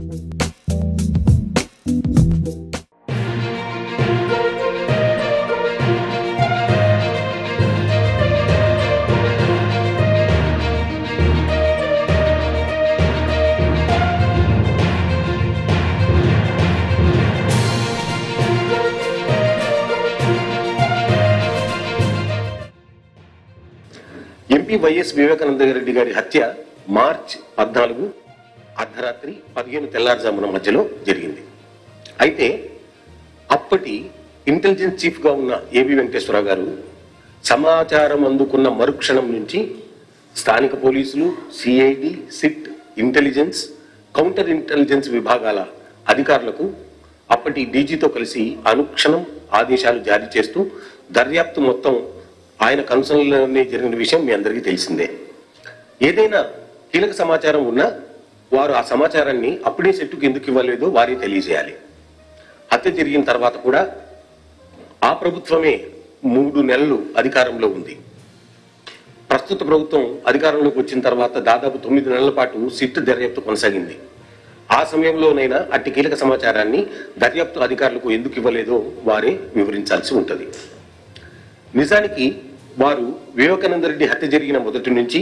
MP YS Vivekananda Reddy గారి హత్య March పద్నాలుగు అర్ధరాత్రి పదిహేను తెల్లారుజామున మధ్యలో జరిగింది అయితే అప్పటి ఇంటెలిజెన్స్ చీఫ్ గా ఉన్న ఏబి వెంకటేశ్వరరావు గారు సమాచారం అందుకున్న మరుక్షణం నుంచి స్థానిక పోలీసులు CID SIT intelligence counter intelligence విభాగాల అధికారులకు అప్పటి డీజీతో కలిసి అనుక్షణం ఆదేశాలు జారీ చేస్తూ దర్యాప్తు మొత్తం ఆయన కన్సర్న్లోనే జరిగిన విషయం మీ అందరికీ తెలిసిందే ఏదైనా కీలక సమాచారం ఉన్నా వారు ఆ సమాచారాన్ని అప్పుడే సెట్టుకు ఎందుకు ఇవ్వలేదో వారే తెలియజేయాలి హత్య జరిగిన తర్వాత కూడా ఆ ప్రభుత్వమే మూడు నెలలు అధికారంలో ఉంది ప్రస్తుత ప్రభుత్వం అధికారంలోకి వచ్చిన తర్వాత దాదాపు తొమ్మిది నెలల పాటు సిట్ దర్యాప్తు కొనసాగింది ఆ సమయంలోనైనా అట్టి కీలక సమాచారాన్ని దర్యాప్తు అధికారులకు ఎందుకు ఇవ్వలేదో వారే వివరించాల్సి ఉంటుంది నిజానికి వారు వివేకానంద రెడ్డి హత్య జరిగిన మొదటి నుంచి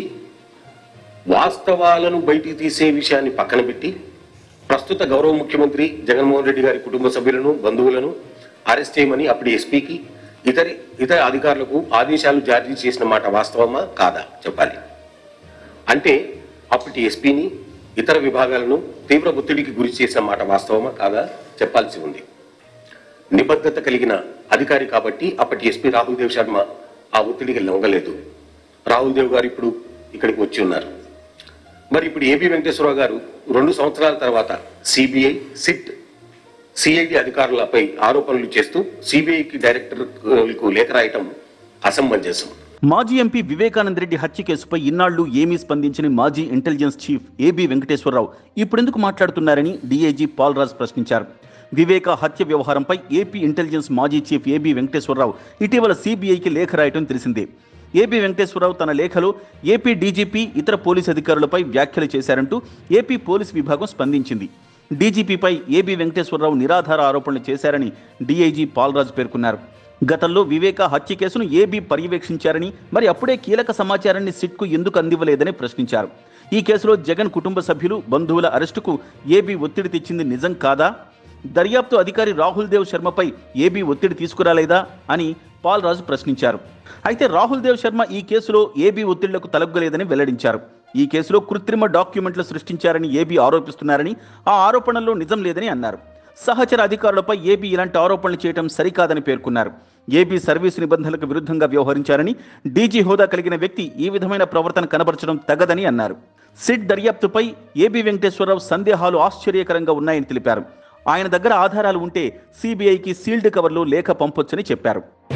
వాస్తవాలను బయటికి తీసే విషయాన్ని పక్కన పెట్టి ప్రస్తుత గౌరవ ముఖ్యమంత్రి జగన్మోహన్ రెడ్డి గారి కుటుంబ సభ్యులను బంధువులను అరెస్ట్ చేయమని అప్పటి ఎస్పీకి ఇతర ఇతర అధికారులకు ఆదేశాలు జారీ చేసిన మాట వాస్తవమా కాదా చెప్పాలి అంటే అప్పటి ఎస్పీని ఇతర విభాగాలను తీవ్ర ఒత్తిడికి గురి చేసిన మాట వాస్తవమా కాదా చెప్పాల్సి ఉంది నిబద్ధత కలిగిన అధికారి కాబట్టి అప్పటి ఎస్పీ రాహుల్ దేవ్ శర్మ ఆ ఒత్తిడికి లొంగలేదు రాహుల్ దేవ్ గారు ఇప్పుడు ఇక్కడికి వచ్చి ఉన్నారు మరి ఇప్పుడు ఏపీ వెంకటేశ్వరరావు గారు రెండు సంవత్సరాల తర్వాత సిబిఐ సిట్ సిఐడి అధికారులపై ఆరోపణలు చేస్తూ సిబిఐకి డైరెక్టర్కు లేఖ రాయటం అసమంజసం మాజీ ఎంపీ వివేకానంద రెడ్డి హత్య కేసుపై ఇన్నాళ్లు ఏమీ స్పందించని మాజీ ఇంటెలిజెన్స్ చీఫ్ ఏబీ వెంకటేశ్వరరావు ఇప్పుడెందుకు మాట్లాడుతున్నారని డీఐజీ పాల్రాజ్ ప్రశ్నించారు వివేక హత్య వ్యవహారంపై ఏపీ ఇంటెలిజెన్స్ మాజీ చీఫ్ ఏబీ వెంకటేశ్వరరావు ఇటీవల సిబిఐకి లేఖ రాయటం తెలిసిందే ఏబీ వెంకటేశ్వరరావు తన లేఖలో ఏపీ డీజీపీ ఇతర పోలీసు అధికారులపై వ్యాఖ్యలు చేశారంటూ ఏపీ పోలీస్ విభాగం స్పందించింది డీజీపీపై ఏబీ వెంకటేశ్వరరావు నిరాధార ఆరోపణలు చేశారని డీఐజీ పాల్రాజ్ పేర్కొన్నారు గతంలో వివేక హత్య కేసును ఏబీ పర్యవేక్షించారని మరి అప్పుడే కీలక సమాచారాన్ని సిట్కు ఎందుకు అందివ్వలేదని ప్రశ్నించారు ఈ కేసులో జగన్ కుటుంబ సభ్యులు బంధువుల అరెస్టుకు ఏబీ ఒత్తిడి తెచ్చింది నిజం కాదా దర్యాప్తు అధికారి రాహుల్ దేవ్ శర్మపై ఏబీ ఒత్తిడి తీసుకురాలేదా అని పాల్ రాజు ప్రశ్నించారు అయితే రాహుల్ దేవ్ శర్మ ఈ కేసులో ఏబీ ఒత్తిళ్లకు తలగ్గలేదని వెల్లడించారు ఈ కేసులో కృత్రిమ డాక్యుమెంట్లు సృష్టించారని ఏబీ ఆరోపిస్తున్నారని ఆ ఆరోపణల్లో నిజం లేదని అన్నారు సహచర అధికారులపై ఏబీ ఇలాంటి ఆరోపణలు చేయడం సరికాదని పేర్కొన్నారు ఏబీ సర్వీసు నిబంధనలకు విరుద్ధంగా వ్యవహరించారని డీజీ హోదా కలిగిన వ్యక్తి ఈ విధమైన ప్రవర్తన కనబరచడం తగదని అన్నారు సిట్ దర్యాప్తుపై ఏబీ వెంకటేశ్వరరావు సందేహాలు ఆశ్చర్యకరంగా ఉన్నాయని తెలిపారు ఆయన దగ్గర ఆధారాలు ఉంటే సిబిఐకి సీల్డ్ కవర్లో లేఖ పంపొచ్చని చెప్పారు